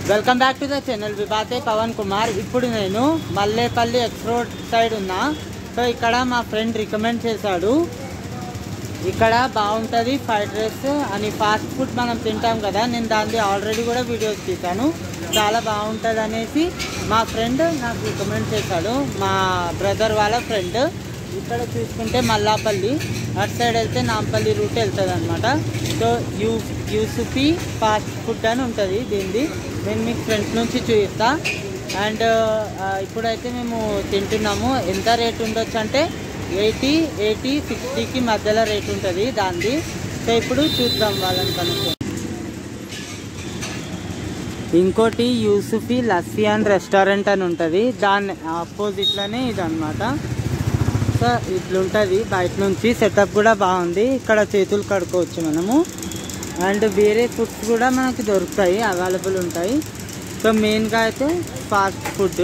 welcome back to the channel విభాతే పవన్ కుమార్ ఇప్పుడు నేను మల్లేపల్లి ఎక్స్ రోడ్ సైడ్ ఉన్నా సో ఇక్కడ మా ఫ్రెండ్ రికమెండ్ చేశాడు ఇక్కడ బాగుంటుంది ఫ్రైడ్ రైస్ అని ఫాస్ట్ ఫుడ్ మనం తింటాం కదా నేను దాన్ని ఆల్రెడీ కూడా వీడియోస్ తీశాను చాలా బాగుంటుంది అనేసి మా ఫ్రెండ్ నాకు రికమెండ్ చేశాడు మా బ్రదర్ వాళ్ళ ఫ్రెండ్ ఇక్కడ చూసుకుంటే మల్లాపల్లి అటు సైడ్ వెళ్తే నాంపల్లి రూట్ వెళ్తుంది అనమాట so you Yusufi fast food అని ఉంటుంది దీనిది నేను మీకు ఫ్రంట్ నుంచి చూపిస్తా అండ్ ఇప్పుడైతే మేము తింటున్నాము ఎంత రేట్ ఉండొచ్చు అంటే ఎయిటీ ఎయిటీ సిక్స్టీకి మధ్యలో రేట్ ఉంటుంది దానిది సో ఇప్పుడు చూద్దాం వాళ్ళని కనుక్కో ఇంకోటి యూసుఫీ లస్సీ అండ్ రెస్టారెంట్ అని ఉంటుంది దాని ఆపోజిట్లోనే ఇది అనమాట సో ఇట్లుంటుంది బయట నుంచి సెటప్ కూడా బాగుంది ఇక్కడ చేతులు కడుక్కోవచ్చు మనము అండ్ వేరే ఫుడ్స్ కూడా మనకి దొరుకుతాయి అవైలబుల్ ఉంటాయి సో మెయిన్గా అయితే ఫాస్ట్ ఫుడ్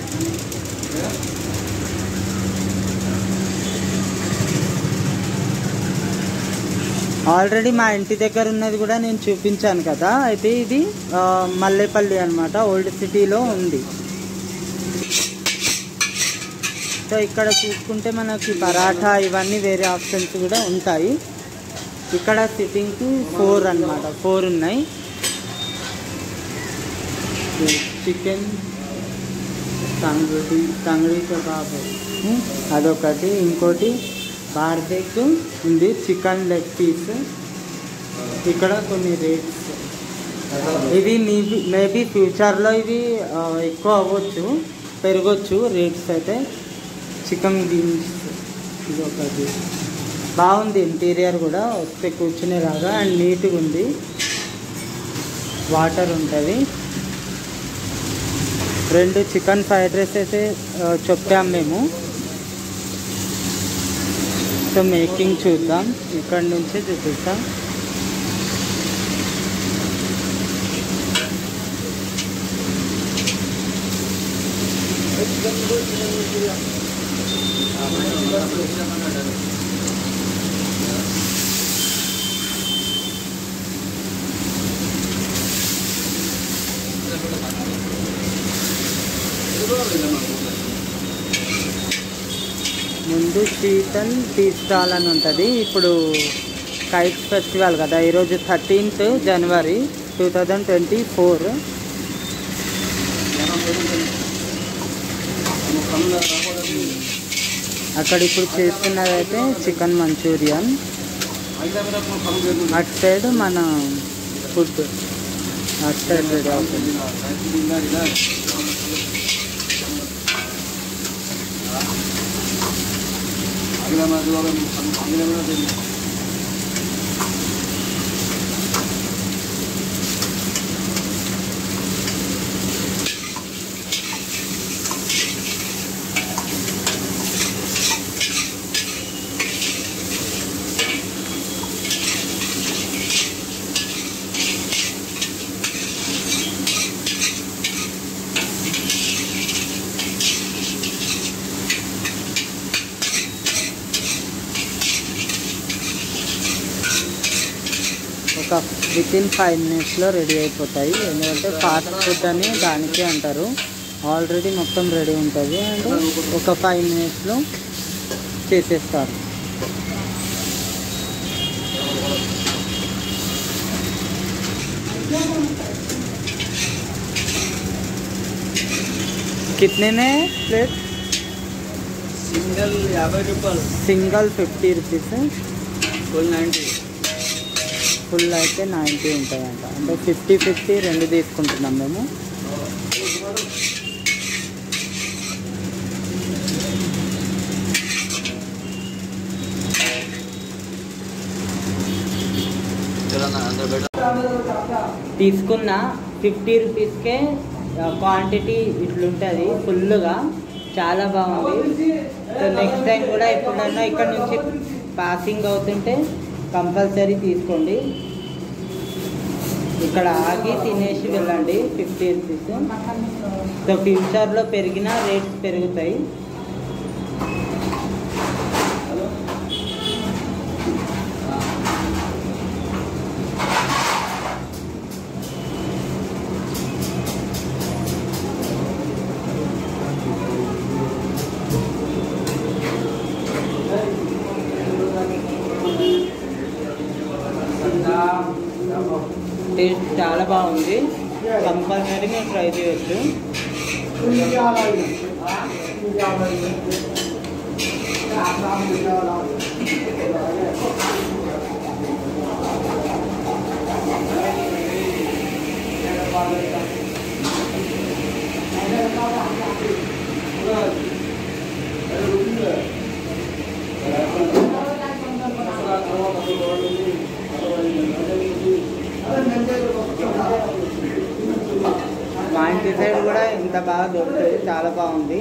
ఆల్రెడీ మా ఇంటి దగ్గర ఉన్నది కూడా నేను చూపించాను కదా అయితే ఇది ఆ, మల్లేపల్లి అనమాట ఓల్డ్ సిటీలో ఉంది సో ఇక్కడ చూసుకుంటే మనకి పరాఠా ఇవన్నీ వేరే ఆప్షన్స్ కూడా ఉంటాయి ఇక్కడ సిట్టింగ్కి ఫోర్ అన్నమాట ఫోర్ ఉన్నాయి చికెన్ తంగడి తంగడి కబాబ్ ఉమ్, అదొకటి ఇంకోటి బార్బెక్ ఉంది చికెన్ లెగ్ పీస్ ఇక్కడ కొన్ని రేట్స్ ఇవి మేబీ మేబీ ఫ్యూచర్లో ఇవి ఆ, ఎక్కువ అవ్వచ్చు పెరగచ్చు రేట్స్ అయితే చికెన్ బీన్స్ ఇది ఒకటి బాగుంది ఇంటీరియర్ కూడా వస్తే కూర్చునేలాగా అండ్ నీట్గా ఉంది వాటర్ ఉంటుంది రెండు చికెన్ ఫ్రైడ్ రైస్ అయితే ఆ, చెప్పాం మేము సో మేకింగ్ చూద్దాం ఇక్కడ నుంచే చూపిస్తాం ముందు శీతల్ టీ స్టాల్ అని ఉంటుంది ఇప్పుడు కైట్ ఫెస్టివల్ కదా ఈరోజు thirteenth January two thousand twenty four అక్కడ ఇప్పుడు చేస్తున్నది అయితే చికెన్ మంచూరియన్ అటు సైడ్ మన ఫుడ్ అటు సైడ్ రెడీ అవుతుంది ఒక విత్ ఇన్ ఫైవ్ మినిట్స్లో రెడీ అయిపోతాయి ఎందుకంటే ఫాస్ట్ ఫుడ్ అని దానికే అంటారు ఆల్రెడీ మొత్తం రెడీ ఉంటుంది అండ్ ఒక ఫైవ్ మినిట్స్లో చేసేస్తారు कितने में प्लेट సింగల్ యాభై రూపాయలు single fifty rupees full ninety full అయితే నైంటీ ఉంటుందంట అంటే ఫిఫ్టీ ఫిఫ్టీ రెండు తీసుకుంటున్నాం మేము అందరూ బయట తీసుకున్న ఫిఫ్టీ రూపీస్కే క్వాంటిటీ ఇట్లుంటుంది ఫుల్గా చాలా బాగుంది సో నెక్స్ట్ టైం కూడా ఎప్పుడన్నా ఇక్కడ నుంచి పాసింగ్ అవుతుంటే కంపల్సరీ తీసుకోండి ఇక్కడ ఆగి తినేసి వెళ్ళండి ఫిఫ్టీ రూపీస్ సో ఫ్యూచర్లో పెరిగిన రేట్స్ పెరుగుతాయి చాలా బాగుంది కంపల్సరీ మీరు ట్రై చేయొచ్చు మా ఇంటి సైడ్ కూడా ఇంత బాగా దొరుకుతుంది చాలా బాగుంది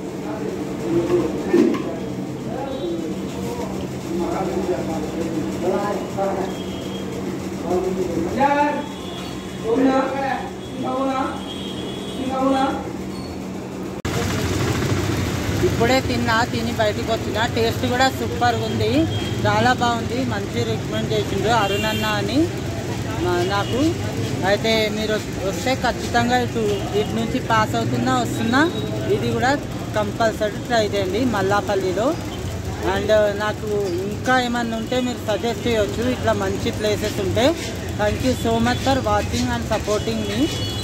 ఇప్పుడే తిన్నా తిని బయటికి వచ్చిన టేస్ట్ కూడా సూపర్గా ఉంది చాలా బాగుంది మంచి రికమెండ్ చేసిండు అరుణ్ అన్న అని మా- నాకు అయితే మీరు వస్తే ఖచ్చితంగా ఇటు ఇటు నుంచి పాస్ అవుతున్నా వస్తున్నా ఇది కూడా కంపల్సరీ ట్రై చేయండి మల్లాపల్లిలో అండ్ నాకు ఇంకా ఏమన్నా ఉంటే మీరు సజెస్ట్ చేయొచ్చు ఇట్లా మంచి ప్లేసెస్ ఉంటే thank you so much for watching and supporting me